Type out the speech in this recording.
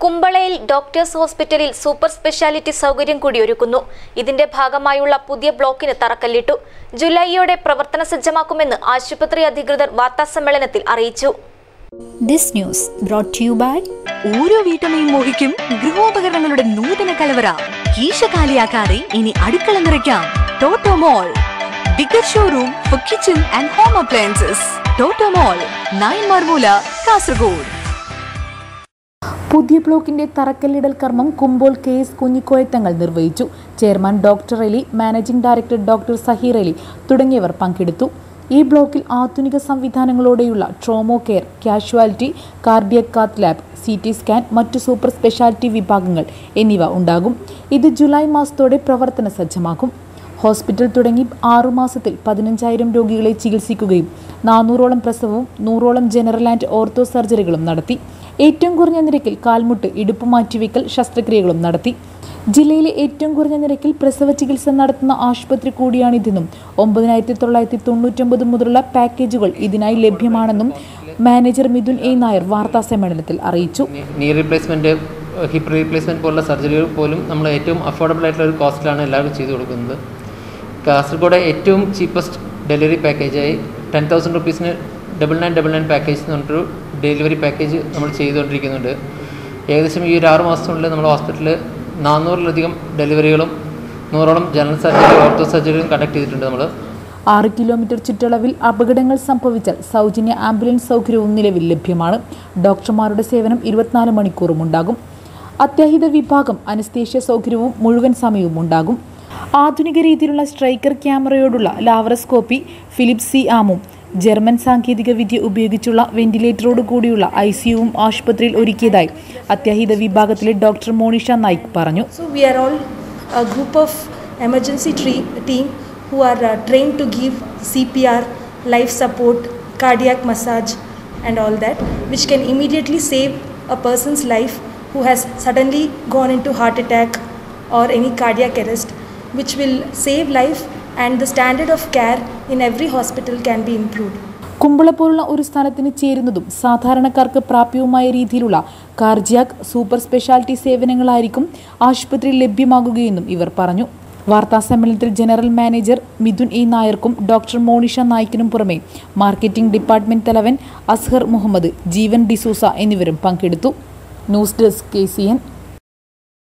കുമ്പളയിൽ doctors ഹോസ്പിറ്റലിൽ super speciality സൗകര്യം കൂടി ഒരുക്കുന്നു ഇതിന്റെ ഭാഗമായുള്ള പുതിയ ബ്ലോക്കിന് തറക്കല്ലിട്ടു ജൂലൈയോടെ പ്രവർത്തന സജ്ജമാക്കുമെന്ന് ആശുപത്രി അധികൃതർ വാർത്താസമ്മേളനത്തിൽ അറിയിച്ചു This news brought to you by ഓരോ വീട്ടമ്മയും മോഹിക്കും ഗൃഹോപകരണങ്ങളുടെ നൂതന കലവറ കീശ കാലിയാക്കാതെ ഇനി അടുക്കള നിറയ്ക്കാം Toto mall bigger showroom for kitchen and home appliances Toto mall nine മർമൂല കാസർഗോഡ് പുതിയ ബ്ലോക്കിന്റെ തറക്കല്ലിടൽ കർമ്മം കുമ്പോൾ കെ എസ് കുഞ്ഞിക്കോയത്തങ്ങൾ നിർവഹിച്ചു chairman doctor Ali managing director doctor Saheer Ali തുടങ്ങിയവർ പങ്കെടുത്തു ഈ ബ്ലോക്കിൽ ആധുനിക സംവിധാനങ്ങളോടെയുള്ള trauma care casualty cardiac cath lab C T scan മറ്റു സൂപ്പർ സ്പെഷ്യാലിറ്റി വിഭാഗങ്ങൾ എന്നിവ ഉണ്ടാകും ഇത് ജൂലൈ മാസത്തോടെ പ്രവർത്തന സജ്ജമാക്കും ഹോസ്പിറ്റൽ തുടങ്ങി ആറുമാസത്തിൽ പതിനഞ്ചായിരം രോഗികളെ ചികിത്സിക്കുകയും നാനൂറോളം പ്രസവവും നൂറോളം ജനറൽ ആൻഡ് ഓർത്തോ സർജറികളും നടത്തി ഏറ്റവും കുറഞ്ഞ നിരക്കിൽ കാൽമുട്ട് ഇടുപ്പ് മാറ്റിവെക്കൽ ശസ്ത്രക്രിയകളും നടത്തി ജില്ലയിലെ ഏറ്റവും കുറഞ്ഞ നിരക്കിൽ പ്രസവ ചികിത്സ നടത്തുന്ന ആശുപത്രി കൂടിയാണിതെന്നും ഒമ്പതിനായിരത്തി തൊള്ളായിരത്തി തൊണ്ണൂറ്റൊമ്പത് മുതലുള്ള പാക്കേജുകൾ ഇതിനായി ലഭ്യമാണെന്നും മാനേജർ മിഥുൻ എ നായർ വാർത്താ സമ്മേളനത്തിൽ അറിയിച്ചു നീ റീപ്ലേസ്മെൻറ്റ് ഹിപ്പ് റീപ്ലേസ്മെൻറ്റ് പോലുള്ള സർജറികൾ പോലും നമ്മൾ ഏറ്റവും അഫോർഡബിൾ ആയിട്ടുള്ള ഒരു കോസ്റ്റിലാണ് എല്ലാവരും ചെയ്തു കൊടുക്കുന്നത് കാസർഗോഡ് ഏറ്റവും ചീപ്പസ്റ്റ് ഡെലിവറി പാക്കേജായി ടെൻ തൗസൻഡ് റുപ്പീസിന് double nine double nine package എന്ന് പറഞ്ഞിട്ടൊരു ഡെലിവറി പാക്കേജ് നമ്മൾ ചെയ്തുകൊണ്ടിരിക്കുന്നുണ്ട് ഏകദേശം ഈ ഒരു ആറ് മാസത്തിനുള്ളിൽ നമ്മുടെ ഹോസ്പിറ്റലിൽ നാനൂറിലധികം ഡെലിവറികളും നൂറോളം ജനറൽ സർജറി ഓർത്തോ സർജറിയും കണ്ടക്ട് ചെയ്തിട്ടുണ്ട് നമ്മൾ ആറ് കിലോമീറ്റർ ചുറ്റളവിൽ അപകടങ്ങൾ സംഭവിച്ചാൽ സൗജന്യ ആംബുലൻസ് സൗകര്യവും നിലവിൽ ലഭ്യമാണ് ഡോക്ടർമാരുടെ സേവനം ഇരുപത്തിനാല് മണിക്കൂറും ഉണ്ടാകും അത്യാഹിത വിഭാഗം അനസ്തേഷ്യ സൗകര്യവും മുഴുവൻ സമയവും ഉണ്ടാകും ആധുനിക രീതിയിലുള്ള സ്ട്രൈക്കർ ക്യാമറയോടുള്ള ലാവറസ്കോപ്പി ഫിലിപ്സ് സി ആമും ജർമ്മൻ സാങ്കേതിക വിദ്യ ഉപയോഗിച്ചുള്ള വെന്റിലേറ്ററോട് കൂടിയുള്ള ഐ സിയുവും ആശുപത്രിയിൽ ഒരുക്കിയതായി അത്യാഹിത വിഭാഗത്തിലെ ഡോക്ടർ മോണിഷ നായിക് പറഞ്ഞു So we are all a group of emergency tre- team who are uh, trained to give CPR, life support, cardiac massage, and all that, which can immediately save a person's life who has suddenly gone into heart attack or any cardiac arrest, which will save life and the standard of care in every hospital can be improved. Kumbla പോലുള്ള ഒരു സ്ഥലത്തിന് ചേരുന്നതും സാധാരണക്കാർക്ക് പ്രാപ്യവുമായ രീതിയിലുള്ള കാർജിയാക് super speciality സേവനങ്ങളായിരിക്കും ആശുപത്രിയിൽ ലഭ്യമാകുകയെന്നും ഇവർ പറഞ്ഞു വാർത്താ സമ്മേളനത്തിൽ ജനറൽ മാനേജർ മിഥുൻ ഇ നായർക്കും ഡോക്ടർ മോണിഷ നായിക്കിനും പുറമെ മാർക്കറ്റിംഗ് ഡിപ്പാർട്ട്മെന്റ് തലവൻ അസ്ഹർ മുഹമ്മദ് ജീവൻ ഡിസൂസ എന്നിവരും പങ്കെടുത്തു news desk K C N